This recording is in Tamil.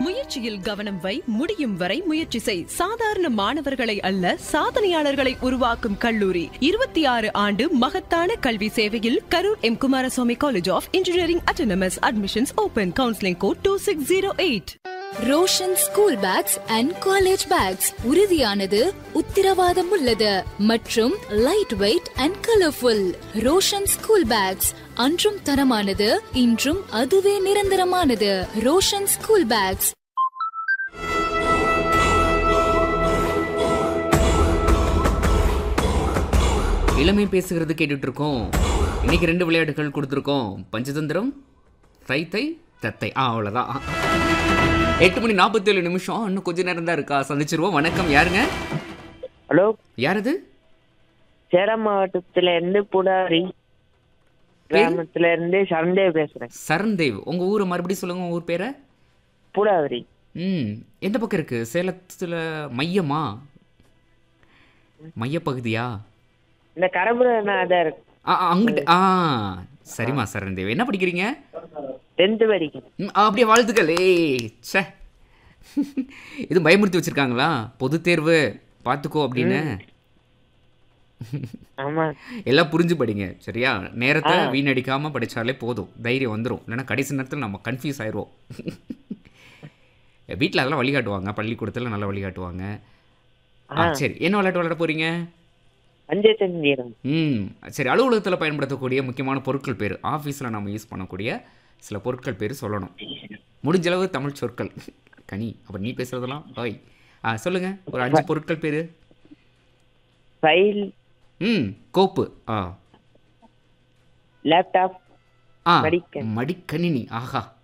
முயற்சியில் கவனம் வை முடியும் வரை முயற்சி செய் சாதாரண மாணவர்களை அல்ல சாதனையாளர்களை உருவாக்கும் கல்லூரி இருபத்தி ஆறு ஆண்டு மகத்தான கல்வி சேவையில் Karur M Kumaraswamy college of engineering autonomous admissions open counselling code two six zero eight Roshan school bags and college bags உறுதியானது உத்தரவாதம் உள்ளது மற்றும் light weight and colourful Roshan school bags அன்றும் தரமானது இன்றும் அதுவே நிரந்தரமானது ரோஷன் ஸ்கூல் பேக்ஸ் இளமை பேசுகிறது கேட்டுட்டு இருக்கோம் இன்னைக்கு ரெண்டு விளையாட்டுகள் கொடுத்துருக்கோம் பஞ்சதந்திரம் தை தை தத்தை ஆ அவ்வளோதான் எட்டு மணி நாற்பத்தேழு நிமிஷம் இன்னும் கொஞ்ச நேரம் தான் இருக்கா சந்திச்சிருவோம் வணக்கம் யாருங்க ஹலோ யார் அது சேலம் மாவட்டத்துல இருந்து புடாரி கிராமத்துல இருந்து சரண்டேவ் பேசுறேன் சரண்தேவ் உங்கள் ஊரை மறுபடியும் சொல்லுங்க உங்கள் ஊர் பேரை புடாவரி ம் எந்த பக்கம் இருக்கு சேலத்தில் மையமா மையப்பகுதியா இந்த கரபுரநாதர் இருக்கு ஆ ஆ, அங்கிட்டு ஆ சரிம்மா சரண்தேவ் என்ன படிக்கிறீங்க டென்த் படிக்கும் ம், அப்படியே வாழ்த்துக்கள் ஏய் ச்சே இது பயமுறுத்தி வச்சிருக்காங்களா பொது தேர்வு பார்த்துக்கோ அப்படின்னு ஆமா எல்லாம் புரிஞ்சு படிங்க சரியா நேரத்தை வீணடிக்காம படிச்சாலே போதும் தைரியம் வந்துடும் இல்லைன்னா கடைசி நேரத்தில் நம்ம கன்ஃபியூஸ் ஆயிடுவோம் வீட்டில் அதெல்லாம் வழிகாட்டுவாங்க பள்ளிக்கூடத்தில் நல்லா வழிகாட்டுவாங்க ஆ சரி என்ன விளையாட்டு விளையாட போறீங்க பஞ்சதந்திரம் ம் சரி அலுவலகத்தில் பயன்படுத்தக்கூடிய முக்கியமான பொருட்கள் பேர் ஆஃபீஸில் நம்ம யூஸ் பண்ணக்கூடிய சில பொருட்கள் பேர் சொல்லணும் முடிஞ்ச அளவு தமிழ் சொற்கள் கனி அப்போ நீ பேசுறதெல்லாம் ஓய் ஆ சொல்லுங்க ஒரு அஞ்சு பொருட்கள் பேர் ஃபைல் ம் கோப்பு ஆ லேப்டாப் ஆ மடிக்கணி. மடிக்கணினி ஆஹா